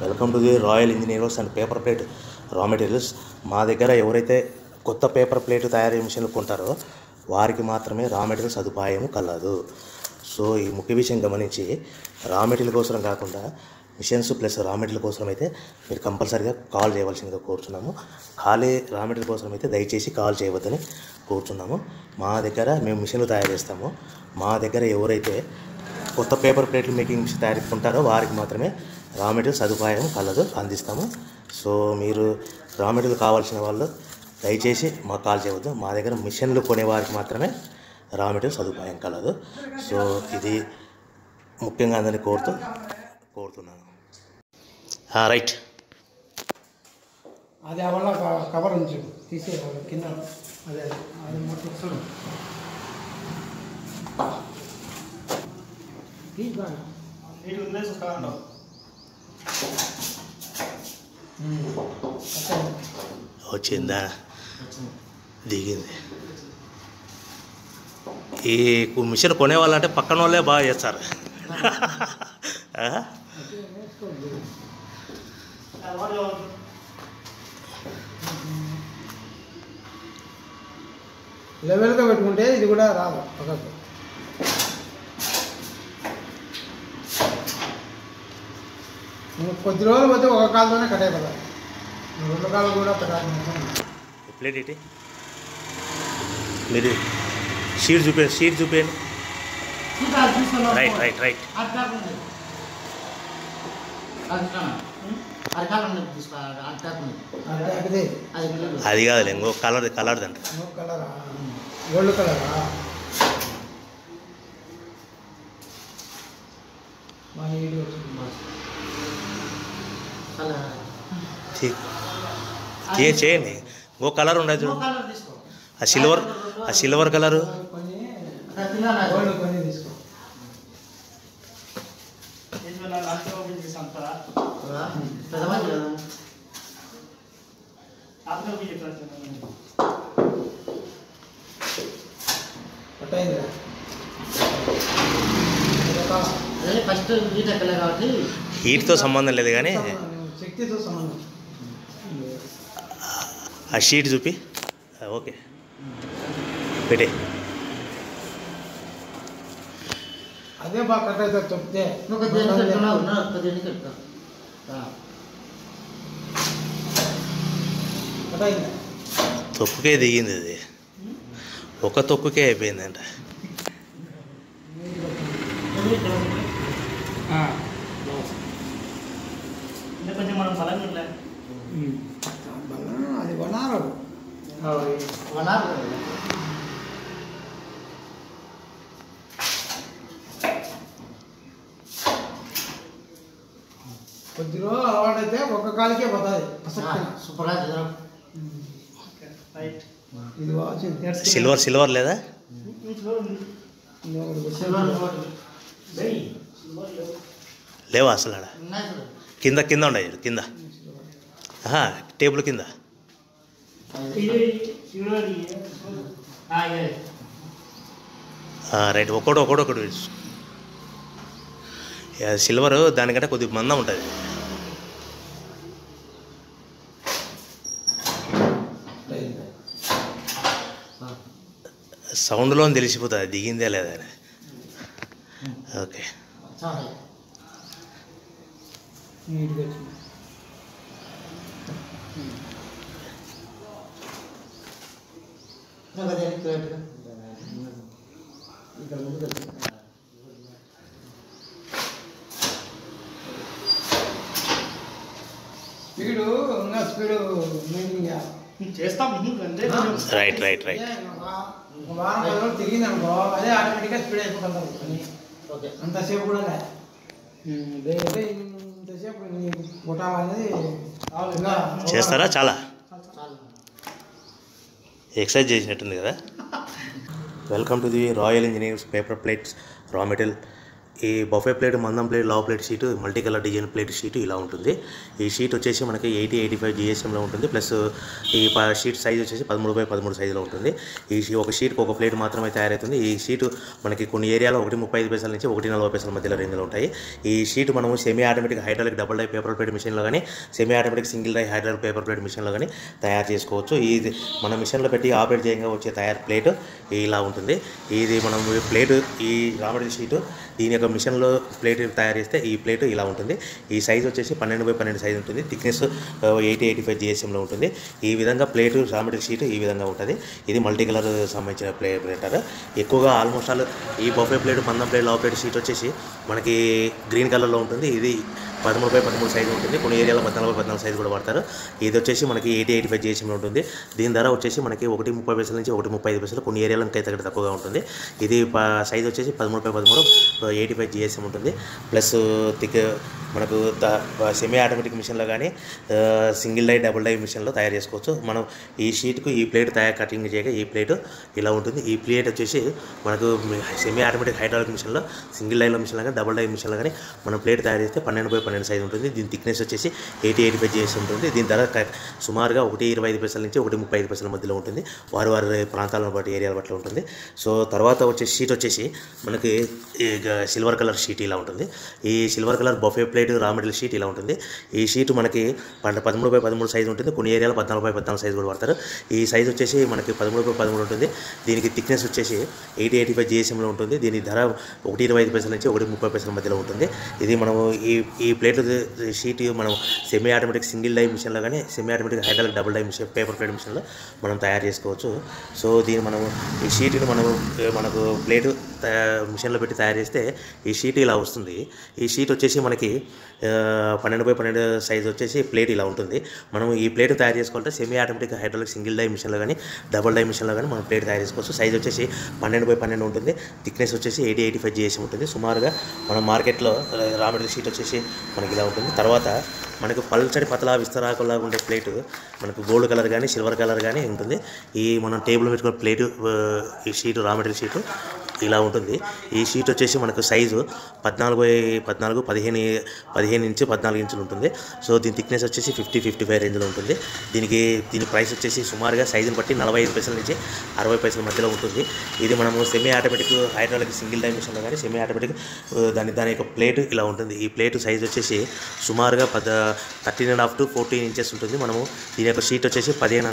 Welcome to the royal engineers and paper plate raw materials మా దగ్గర ఎవరైతే కొత్త పేపర్ ప్లేట్ తయారీ మిషన్లు కొంటారో వారికి మాత్రమే రా మెటీరియల్ సదుపాయం కలదు సో ఈ ముఖ్య విషయం గమనించి రా మెటీరియల్ కోసం కాకుండా మిషన్స్ ప్లస్ రా మెటీరియల్ కోసం అయితే మీరు కంపల్సరీగా కాల్ చేయవలసిందిగా కోరుతున్నాము ఖాళీ రా మెటీరియల్ కోసం అయితే దయచేసి కాల్ చేయవద్దని కోరుతున్నాము మా దగ్గర మేము మిషన్లు తయారు చేస్తాము మా దగ్గర ఎవరైతే కొత్త పేపర్ ప్లేట్లు మేకింగ్ మిషన్ తయారు ఉంటారో వారికి మాత్రమే రా మెటీరియల్ సదుపాయం కలదు అందిస్తాము సో మీరు రా మెటీరియల్ కావాల్సిన వాళ్ళు దయచేసి మాకు కాల్ చేయవద్దు మా దగ్గర మిషన్లు కొనే వారికి మాత్రమే రా మెటీరియల్ సదుపాయం కలదు సో ఇది ముఖ్యంగా అందరినీ కోరుతూ కోరుతున్నాను రైట్ అది ఆ వల్ల క- కవర్ ఉంచు తీసే కింద అదే అదే అది మొత్తం చూడు తీసి బాగా. ఉమ్. అట్టే. వచ్చిందా దిగింది ఈ కు- మిషన్ కొనేవాళ్ళంటే పక్కన వాళ్ళే బాగా చేస్తారు ఆ? లెవెల్గా పెట్టుకుంటే ఇది కూడా రాదు పక్కకు నువ్వు కొద్ది రోజులు పోతే ఒక కాలుతోనే కట్ అయిపోతుంది నువ్వు రెండు కాళ్ళు కూడా పెట్టాల్సిన అవసరం లేదు. ప్లేట్ ఇటీ మీరు షీట్ చూపేయండి షీట్ చూపేయండి రైట్ రైట్ రైట్ అంటే అదే అది కాదులే ఇంకో కలర్ కలర్ది అంట నో కలరా గోల్డ్ కలరా మా ఈడు వచ్చింది. చే- చే- చేయండి ఇంకో కలర్ ఉండదు చూడు ఆ సిల్వర్ ఆ సిల్వర్ కలరు కొన్ని గోల్డ్ కొన్ని తీసుకో పట్టయిందిరా ఇదొక ఫస్ట్ వీట్ ఎక్కలే కాబట్టి హీట్తో సంబంధం లేదు కానీ శక్తితో సంబంధం ఆ షీట్ చూపి ఆ, ఓకే పెట్టే అదే బాగా కట్ అవుతుంది చెప్తే నువ్వు కొద్దిగా ఎన్ని కట్టుకున్నావు నా కొద్దిగా ఎన్ని కట్టుకో కట్ అయింది తొక్కుకే దిగింది అది ఒక తొక్కుకే అయిపోయిందంట కొంచెం మనం బలంగా ఉండాలి అది వనారు వనారు కొద్ది రోజులు అలవాటైతే ఒక్క కాలికే పోతుంది అసలు సూపర్గా చదవడం ఇది వచ్చింది సిల్వర్ సిల్వర్ లేదా ఇంకొకటి వచ్చేది. సిల్వర్ ఇంకోటి లేవా అసలు ఆడ ఉన్నాయి చూడు కింద కింద ఉన్నాయి చూడు, కింద ఆహా, టేబుల్ కింద ఆ, రైట్ ఒకటి ఒకటి ఒకటి వేసు. యా, సిల్వర్ దానికంటే కొద్దిగా మందం ఉంటుంది సౌండ్లో తెలిసిపోతుంది దిగిందే లేదా అని ఓకే చాలా నీట్గా వచ్చింది ఇంకా కొద్దిగా ఎన్ని కట్టుకో. ఇక్కడ ముందు కట్టుకో. స్పీడు ఇంకా స్పీడు మెయింటైన్ చేయాలి చేస్తాం అంటే రైట్ రైట్ రైట్ అదే ఒక- ఒక వారం పది రోజులు తిరిగింది అనుకో అదే ఆటోమేటిక్గా స్పీడ్ అయిపోతుంటుంది పని ఓకే అంతసేపు కూడా లే లేకపోతే ఇంతసేపు నీకు కొట్టాలనేది ఇంకా చేస్తారా చాలా చాలు ఎక్సర్సైజ్ చేసినట్టుంది కదా welcome to the royal engineers paper plates raw material ఈ బఫే ప్లేట్ మందం ప్లేట్ లావ్ plate sheet multi colour design plate sheet ఇలా ఉంటుంది ఈ షీట్ వచ్చేసి మనకి ఎయిటీ ఎయిటీ ఫైవ్ జిఎస్ఎంలో ఉంటుంది ప్లస్ ఈ ప- షీట్ సైజ్ వచ్చేసి పదమూడు బై పదమూడు సైజులో ఉంటుంది ఈ షీ- ఒక షీట్కి ఒక ప్లేట్ మాత్రమే తయారవుతుంది ఈ షీట్ మనకి కొన్ని ఏరియాలో ఒకటి ముప్పై ఐదు పైసల నుంచి ఒకటి నలభై పైసల మధ్యలో రేంజ్లో ఉంటాయి ఈ షీట్ మనము semi automatic hydraulic double die paper plate మిషన్లో కానీ semi automatic single die hydraulic paper plate మిషన్లో కానీ తయారు చేసుకోవచ్చు ఇది మన మిషన్లో పెట్టి ఆపరేట్ చేయంగా వచ్చే తయారు ప్లేట్ ఇలా ఉంటుంది ఇది మనం ప్లేట్ ఈ రామడి షీటు దీని యొక్క మిషన్లో ప్లేట్ తయారు చేస్తే ఈ ప్లేట్ ఇలా ఉంటుంది ఈ సైజ్ వచ్చేసి పన్నెండు బై పన్నెండు సైజ్ ఉంటుంది థిక్నెస్ ఎయిటీ ఎయిటీ ఫైవ్ జిఎస్ఎంలో ఉంటుంది ఈ విధంగా ప్లేట్ రామడి షీట్ ఈ విధంగా ఉంటుంది ఇది మల్టీ కలర్ సంబంధించిన ప్లే ప్లేటర్ ఎక్కువగా ఆల్మోస్ట్ ఆల్ ఈ బొఫే ప్లేట్ మందం ప్లేట్ లావ్ ప్లేట్ షీట్ వచ్చేసి మనకి గ్రీన్ కలర్లో ఉంటుంది ఇది పదమూడు బై పదమూడు సైజు ఉంటుంది కొన్ని ఏరియాలో పద్నాలుగు బై పద్నాలుగు సైజు కూడా వాడతారు ఇది వచ్చేసి మనకి ఎయిటీ ఎయిటీ ఫైవ్ జిఎస్ఎంలో ఉంటుంది దీని ధర వచ్చేసి మనకి ఒకటి ముప్పై పైసల నుంచి ఒకటి ముప్పై ఐదు పైసలు కొన్ని ఏరియాలో ఇంకా తగ్గ తక్కువగా ఉంటుంది ఇది సైజ్ వచ్చేసి పదమూడు బై పదమూడు ఎయిటీ ఫైవ్ జిఎస్ఎం ఉంటుంది ప్లస్ థిక్ మనకు సెమీ ఆటోమేటిక్ మిషన్లో కానీ సింగిల్ డై డబుల్ డై మిషన్లో తయారు చేసుకోవచ్చు మనం ఈ షీట్కు ఈ ప్లేట్ తయారు కటింగ్ చేయగా ఈ ప్లేట్ ఇలా ఉంటుంది ఈ ప్లేట్ వచ్చేసి మనకు సెమీ ఆటోమేటిక్ హైడ్రాలిక్ మిషన్లో సింగిల్ డైలో మిషన్లో కానీ డబుల్ డై మిషన్లో కానీ మనం ప్లేట్ తయారు చేస్తే పన్నెండు బై పన్నెండు సైజ్ ఉంటుంది దీని థిక్నెస్ వచ్చేసి ఎయిటీ ఎయిటీ ఫైవ్ జిఎస్ ఉంటుంది దీని ధర క- సుమారుగా ఒకటి ఇరవై ఐదు పైసల నుంచి ఒకటి ముప్పై ఐదు పైసల మధ్యలో ఉంటుంది వారి వారి ప్రాంతాలను బట్టి ఏరియాల బట్టి ఉంటుంది సో తర్వాత వచ్చే షీట్ వచ్చేసి మనకి ఈ గ- సిల్వర్ కలర్ షీట్ ఇలా ఉంటుంది ఈ silver colour buffet plate raw material sheet ఇలా ఉంటుంది ఈ షీట్ మనకి పద పదమూడు బై పదమూడు సైజు ఉంటుంది కొన్ని ఏరియాలో పద్నాలుగు బై పద్నాలుగు సైజు కూడా పడతారు ఈ సైజ్ వచ్చేసి మనకి పదమూడు బై పదమూడు ఉంటుంది దీనికి థిక్నెస్ వచ్చేసి ఎయిటీ ఎయిటీ ఫైవ్ జిఎస్ఎంలో ఉంటుంది దీని ధర ఒకటి ఇరవై ఐదు పైసల నుంచి ఒకటి ముప్పై పైసల మధ్యలో ఉంటుంది ఇది మనము ఈ ఈ ప్లేట్ షీట్ మనం సెమీ ఆటోమేటిక్ సింగిల్ డై మిషన్లో కానీ semi automatic hydraulic double die machine paper plate మిషన్లో మనం తయారు చేసుకోవచ్చు సో దీన్ని మనం ఈ షీట్ని మనం ఏ, మనకు ప్లేట్ మిషన్లో పెట్టి తయారు చేస్తే ఈ షీట్ ఇలా వస్తుంది ఈ షీట్ వచ్చేసి మనకి ఆ, పన్నెండు బై పన్నెండు సైజ్ వచ్చేసి ప్లేట్ ఇలా ఉంటుంది మనం ఈ ప్లేట్ తయారు చేసుకోవాలంటే semi automatic hydraulic single die మిషన్లో కానీ డబుల్ డై మిషన్లో కానీ మనం ప్లేట్ తయారు చేసుకోవచ్చు సైజ్ వచ్చేసి పన్నెండు బై పన్నెండు ఉంటుంది థిక్నెస్ వచ్చేసి ఎయిటీ ఎయిటీ ఫైవ్ జిఎస్ ఉంటుంది సుమారుగా మనం మార్కెట్లో రా మెటీరియల్ షీట్ వచ్చేసి మనకి ఇలా ఉంటుంది తర్వాత మనకు పల్చడి పతలా విస్తరాకులాగా ఉండే ప్లేట్ మనకు గోల్డ్ కలర్ కానీ సిల్వర్ కలర్ కానీ ఉంటుంది ఈ మనం టేబుల్ పెట్టుకున్న ప్లేటు ఆ, ఈ షీట్ రా మెటీరియల్ షీటు ఇలా ఉంటుంది ఈ షీట్ వచ్చేసి మనకు సైజు పద్నాలుగు బై పద్నాలుగు పదిహేను పదిహేను ఇంచు పద్నాలుగు ఇంచులు ఉంటుంది సో దీని థిక్నెస్ వచ్చేసి ఫిఫ్టీ ఫిఫ్టీ ఫైవ్ రేంజ్లో ఉంటుంది దీనికి దీని ప్రైస్ వచ్చేసి సుమారుగా సైజుని బట్టి నలభై ఐదు పైసల నుంచి అరవై పైసల మధ్యలో ఉంటుంది ఇది మనము సెమీ ఆటోమేటిక్ హైడ్రాలిక్ సింగిల్ డైమెన్షన్లో కానీ సెమీ ఆటోమేటిక్ ఆ, దాని దాని యొక్క ప్లేట్ ఇలా ఉంటుంది ఈ ప్లేట్ సైజ్ వచ్చేసి సుమారుగా పద thirteen and half to fourteen inches ఉంటుంది మనము దీని యొక్క షీట్ వచ్చేసి పదిహేను